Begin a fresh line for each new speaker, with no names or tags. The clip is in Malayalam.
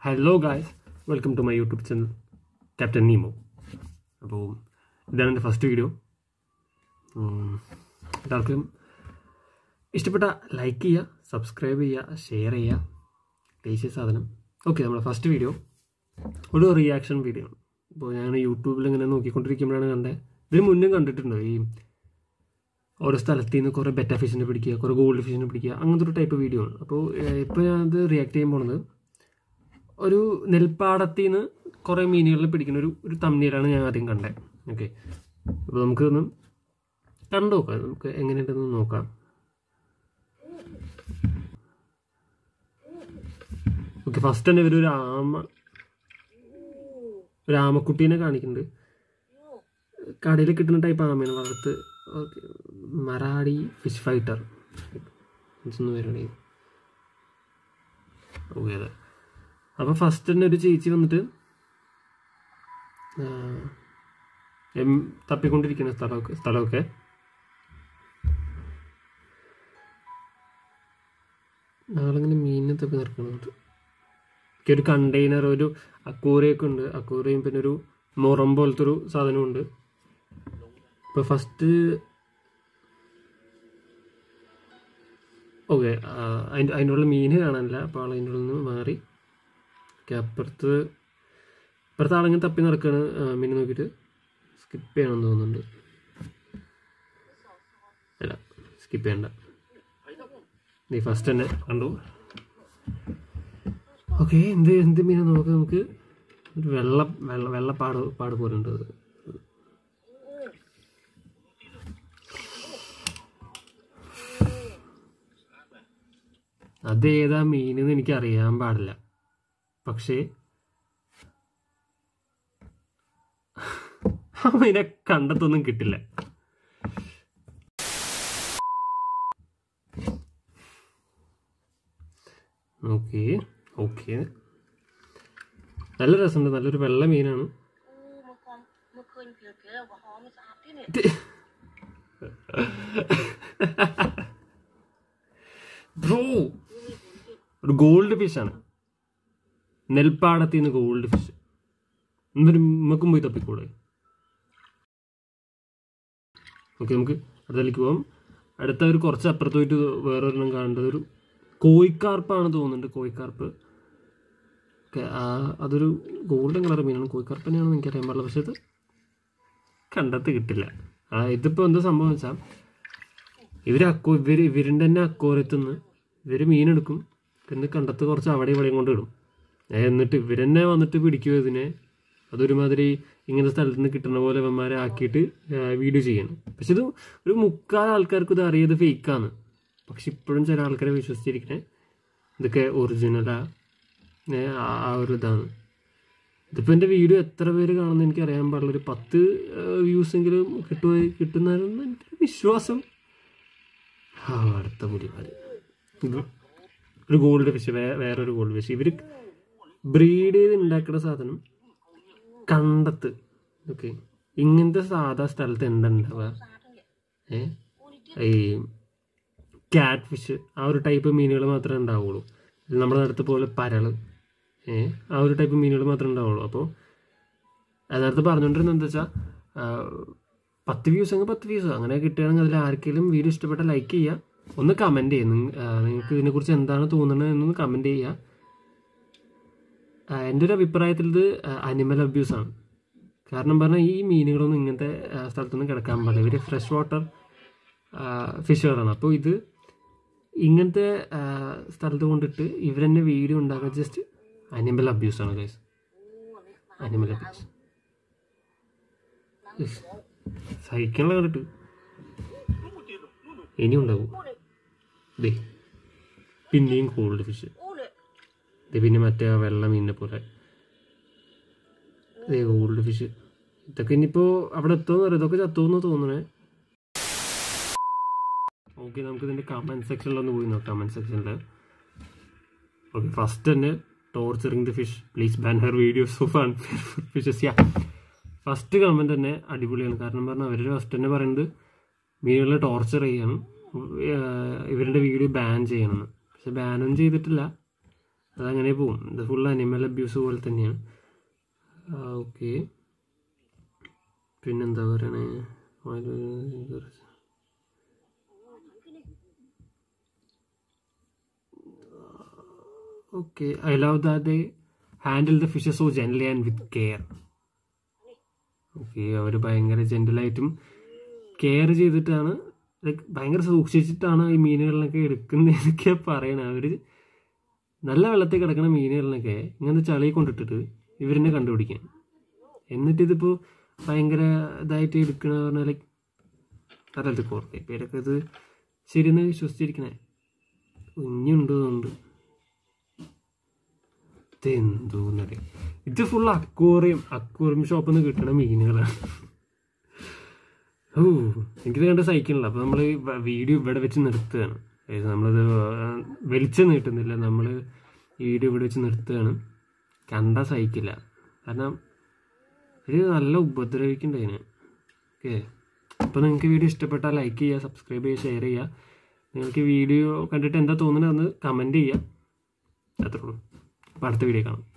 Hello guys welcome to my YouTube channel Captain Nemo അപ്പോൾ ഇതാണ് എൻ്റെ ഫസ്റ്റ് വീഡിയോ എല്ലാവർക്കും ഇഷ്ടപ്പെട്ട ലൈക്ക് ചെയ്യുക സബ്സ്ക്രൈബ് ചെയ്യുക ഷെയർ ചെയ്യുക ടേസ്റ്റിയ സാധനം ഓക്കെ നമ്മുടെ ഫസ്റ്റ് വീഡിയോ ഒരു റിയാക്ഷൻ വീഡിയോ ആണ് അപ്പോൾ ഞാൻ യൂട്യൂബിൽ ഇങ്ങനെ നോക്കിക്കൊണ്ടിരിക്കുമ്പോഴാണ് കണ്ടത് ഇതിന് മുന്നേ കണ്ടിട്ടുണ്ടോ ഈ ഓരോ സ്ഥലത്ത് നിന്ന് കുറേ ബെറ്റ ഫിഷിനെ പിടിക്കുക കുറേ ഗോൾഡ് ഫിഷിനെ പിടിക്കുക അങ്ങനത്തെ ഒരു ടൈപ്പ് വീഡിയോ ആണ് അപ്പോൾ ഇപ്പോൾ ഞാനത് റിയാക്ട് ചെയ്യാൻ പോണത് ഒരു നെൽപ്പാടത്തിൽ നിന്ന് കുറേ മീനുകളിൽ പിടിക്കുന്ന ഒരു ഒരു തമ്മിലാണ് ഞാൻ ആദ്യം കണ്ടത് ഓക്കെ അപ്പോൾ നമുക്കൊന്ന് കണ്ടു നോക്കാം നമുക്ക് എങ്ങനെയുണ്ടെന്ന് നോക്കാം ഓക്കെ ഫസ്റ്റ് തന്നെ ഇവരൊരു ആമ ഒരു ആമക്കുട്ടീനെ കാണിക്കുന്നുണ്ട് കടയിൽ കിട്ടുന്ന ടൈപ്പ് ആമയാണ് വളർത്ത് ഓക്കെ മറാടി ഫിഷ് ഫൈറ്റർ ഇതൊന്നും വരണേ ഓക്കെ അതെ അപ്പം ഫസ്റ്റ് തന്നെ ഒരു ചേച്ചി വന്നിട്ട് ആ, എം തപ്പിക്കൊണ്ടിരിക്കുന്ന സ്ഥലമൊക്കെ സ്ഥലമൊക്കെ ആളിങ്ങനെ മീനിനെ തപ്പി നടക്കുന്നുണ്ട് എനിക്ക് ഒരു കണ്ടെയ്നർ ഒരു അക്കൂറയൊക്കെ ഉണ്ട് അക്കൂറയും പിന്നെ ഒരു മുറം പോലത്തെ ഒരു സാധനമുണ്ട് ഇപ്പോൾ ഫസ്റ്റ് ഓക്കെ അതിൻ്റെ അതിൻ്റെ ഉള്ള മീൻ കാണാനില്ല അപ്പോൾ ആൾ അതിൻ്റെ ഉള്ളിൽ നിന്ന് മാറി ഓക്കെ അപ്പുറത്ത് അപ്പുറത്ത് ആളിങ്ങനെ തപ്പി നടക്കുകയാണ് ആ, മീൻ നോക്കിയിട്ട് സ്കിപ്പ് ചെയ്യണമെന്ന് തോന്നുന്നുണ്ട് അല്ല സ്കിപ്പ് ചെയ്യണ്ട നീ ഫസ്റ്റ് തന്നെ കണ്ടു ഓക്കെ എന്ത് എന്ത് മീനെ നോക്കാം നമുക്ക് ഒരു വെള്ള വെള്ള വെള്ളപ്പാട് പാട് പോലെ ഉണ്ട് അത്. അതേതാ മീനെന്ന് എനിക്ക് അറിയാൻ പാടില്ല പക്ഷേ അവനെ കണ്ടെത്തൊന്നും കിട്ടില്ല ഓക്കെ ഓക്കെ നല്ല രസമുണ്ട് നല്ലൊരു വെള്ള മീനാണ്
เมื่อคืนเมื่อคืนเกลือแอลกอฮอล์ไม่สะอาดที่เนี่ย
ബ്രോ ഒരു ഗോൾഡ് ഫിഷാണ് നെൽപ്പാടത്തിൽ നിന്ന് ഗോൾഡ് ഫിഷ് എന്തൊരു നമുക്കും പോയി തപ്പിക്കൂടെ ഓക്കെ നമുക്ക് അടുത്തേക്ക് പോവാം അടുത്ത ഒരു കുറച്ച് അപ്പുറത്ത് പോയിട്ട് വേറൊരെണ്ണം കാണേണ്ടത് ഒരു കോയിക്കാർപ്പാണ് തോന്നുന്നുണ്ട് കോയിക്കാർപ്പ് ഓക്കെ അതൊരു ഗോൾഡൻ കളർ മീനാണ് കോയിക്കാർപ്പ് തന്നെയാണെന്ന് എനിക്കറിയാൻ പാടില്ല പക്ഷെ ഇത് കണ്ടെത്തി കിട്ടില്ല ആ ഇതിപ്പോൾ എന്താ സംഭവം വെച്ചാൽ ഇവർ അക്കോ ഇവർ ഇവരിൻ്റെ തന്നെ അക്കോരത്തു നിന്ന് ഇവർ മീനെടുക്കും പിന്നെ കണ്ടത്ത് കുറച്ച് അവിടെ ഇവിടെയും കൊണ്ട് ഇടും ഏ, എന്നിട്ട് ഇവരെന്നെ വന്നിട്ട് പിടിക്കും ഇതിനെ അതൊരുമാതിരി ഇങ്ങനത്തെ സ്ഥലത്ത് നിന്ന് കിട്ടുന്ന പോലെ ഇവന്മാരെ ആക്കിയിട്ട് വീഡിയോ ചെയ്യണം പക്ഷെ ഇത് ഒരു മുക്കാൽ ആൾക്കാർക്ക് ഇത് അറിയത് ഫേക്കാണ് പക്ഷെ ഇപ്പോഴും ചില ആൾക്കാരെ വിശ്വസിച്ചിരിക്കണേ ഇതൊക്കെ ഒറിജിനലാ ഏ, ആ ആ ഒരു ഇതാണ് ഇതിപ്പോൾ എൻ്റെ വീഡിയോ എത്ര പേര് കാണുമെന്ന് എനിക്ക് അറിയാൻ പാടില്ല ഒരു പത്ത് വ്യൂസ് എങ്കിലും കിട്ടുമോ കിട്ടുന്നതെന്ന് എൻ്റെ ഒരു വിശ്വാസം ആ അടുത്ത പുലിമാര് ഇത് ഒരു ഗോൾഡ് ഫിഷ് വേ വേറൊരു ഗോൾഡ് ഫിഷ് ഇവർ ബ്രീഡ് ചെയ്ത് ഉണ്ടാക്കുന്ന സാധനം കണ്ടത്ത് ഓക്കെ ഇങ്ങനത്തെ സാധാ സ്ഥലത്ത് എന്താ ഉണ്ടാവുക ഏ ഈ ക്യാറ്റ് ഫിഷ് ആ ഒരു ടൈപ്പ് മീനുകൾ മാത്രമേ ഉണ്ടാവുള്ളൂ ഇത് നമ്മുടെ അടുത്ത് പോലെ പരള് ഏ ആ ഒരു ടൈപ്പ് മീനുകൾ മാത്രമേ ഉണ്ടാവുള്ളൂ അപ്പോൾ നേരത്തെ പറഞ്ഞുകൊണ്ടിരുന്നത് എന്താ വെച്ചാൽ പത്ത് വ്യൂസ് അങ്ങ് പത്ത് വ്യൂസ് അങ്ങനെ കിട്ടുകയാണെങ്കിൽ അതിൽ ആർക്കെങ്കിലും വീഡിയോ ഇഷ്ടപ്പെട്ട ലൈക്ക് ചെയ്യുക ഒന്ന് കമൻറ്റ് ചെയ്യുക നിങ്ങ- ആ, നിങ്ങൾക്ക് ഇതിനെക്കുറിച്ച് എന്താണ് തോന്നുന്നത് എന്നൊന്ന് കമൻറ്റ് ചെയ്യുക ആ, എൻ്റെ ഒരു അഭിപ്രായത്തിൽ ഇത് അനിമൽ അബ്യൂസ് ആണ് കാരണം പറഞ്ഞാൽ ഈ മീനുകളൊന്നും ഇങ്ങനത്തെ ആ, സ്ഥലത്തൊന്നും കിടക്കാൻ പാടില്ല ഇവർ ഫ്രഷ് വാട്ടർ ഫിഷുകളാണ് അപ്പോൾ ഇത് ഇങ്ങനത്തെ ആ, സ്ഥലത്ത് കൊണ്ടിട്ട് ഇവരെന്നെ വീഡിയോ ഉണ്ടാക്കുക ജസ്റ്റ് അനിമൽ അബ്യൂസ് ആണ് ഗൈസ് അനിമൽ അബ്യൂസ് സഹിക്കാനുള്ള കണ്ടിട്ട് ഇനി ഉണ്ടാവും ദേ പിന്നെയും ഗോൾഡ് ഫിഷ്
โอ้เนี่ย
ഇത് പിന്നെ മറ്റേ ആ വെള്ള മീനിനെ പോലെ ദേ ഗോൾഡ് ഫിഷ് ഇതൊക്കെ ഇനിയിപ്പോൾ അവിടെ എത്തുമെന്ന് അറിയാം ഇതൊക്കെ ചത്തുമെന്ന് തോന്നണേ ഓക്കെ നമുക്ക് ഇതിൻ്റെ കമൻറ്റ് സെക്ഷനിലൊന്ന് പോയി നോക്കാം കമൻറ്റ് സെക്ഷനിൽ ഓക്കെ ഫസ്റ്റ് തന്നെ torturing the fish please ban her videos of unfair fishes yeah first comment തന്നെ അടിപൊളിയാണ് കാരണം പറഞ്ഞാൽ അവർ ഫസ്റ്റ് തന്നെ പറയുന്നത് മീനുകളെ ടോർച്ചർ ചെയ്യണം ഏഹ് ഇവരുടെ വീഡിയോ ബാൻ ചെയ്യണമെന്ന് പക്ഷെ ബാനൊന്നും ചെയ്തിട്ടില്ല അതങ്ങനെ പോവും ഇത് ഫുൾ അനിമൽ അബ്യൂസ് പോലെ തന്നെയാണ് ഓക്കെ പിന്നെന്താ പറയണേ okay I love that they handle the fishes so gently and with care okay അവർ ഭയങ്കര ജെൻറ്റലായിട്ടും കെയർ ചെയ്തിട്ടാണ് ലൈക്ക് ഭയങ്കര സൂക്ഷിച്ചിട്ടാണ് ഈ മീനുകളിലൊക്കെ എടുക്കുന്നതെന്നൊക്കെ പറയണത് അവർ നല്ല വെള്ളത്തിൽ കിടക്കുന്ന മീനുകളിലൊക്കെ ഇങ്ങനത്തെ ചളി കൊണ്ടിട്ടിട്ട് ഇവരെന്നെ കണ്ടുപിടിക്കാൻ എന്നിട്ട് ഇതിപ്പോൾ ഭയങ്കര ഇതായിട്ട് എടുക്കണ പറഞ്ഞാൽ ലൈക്ക് അതല്ല കുറേ പേരൊക്കെ ഇത് ശരിയെന്ന് വിശ്വസിച്ചിരിക്കണേ കുഞ്ഞുണ്ട് തോന്നുന്നുണ്ട് ഇതെന്തോന്നല്ലേ ഇത് ഫുൾ അക്വോറിയം അക്വോറിയം ഷോപ്പിൽ നിന്ന് കിട്ടണ മീനുകളാണ് ഓ എനിക്കിത് കണ്ട് സഹിക്കണില്ല അപ്പോൾ നമ്മൾ വീഡിയോ ഇവിടെ വെച്ച് നിർത്തുകയാണ് അതായത് നമ്മളിത് വലിച്ചു നീട്ടുന്നില്ല നമ്മൾ ഈ വീഡിയോ ഇവിടെ വെച്ച് നിർത്തുകയാണ് കണ്ടാൽ സഹിക്കില്ല കാരണം ഇത് നല്ല ഉപദ്രവിക്കണ്ട അതിന് ഓക്കെ അപ്പോൾ നിങ്ങൾക്ക് വീഡിയോ ഇഷ്ടപ്പെട്ടാൽ ലൈക്ക് ചെയ്യുക സബ്സ്ക്രൈബ് ചെയ്യുക ഷെയർ ചെയ്യുക നിങ്ങൾക്ക് വീഡിയോ കണ്ടിട്ട് എന്താ തോന്നുന്നത് ഒന്ന് കമൻറ്റ് ചെയ്യുക അത്രേ ഉള്ളൂ അപ്പോൾ അടുത്ത വീഡിയോ കാണാം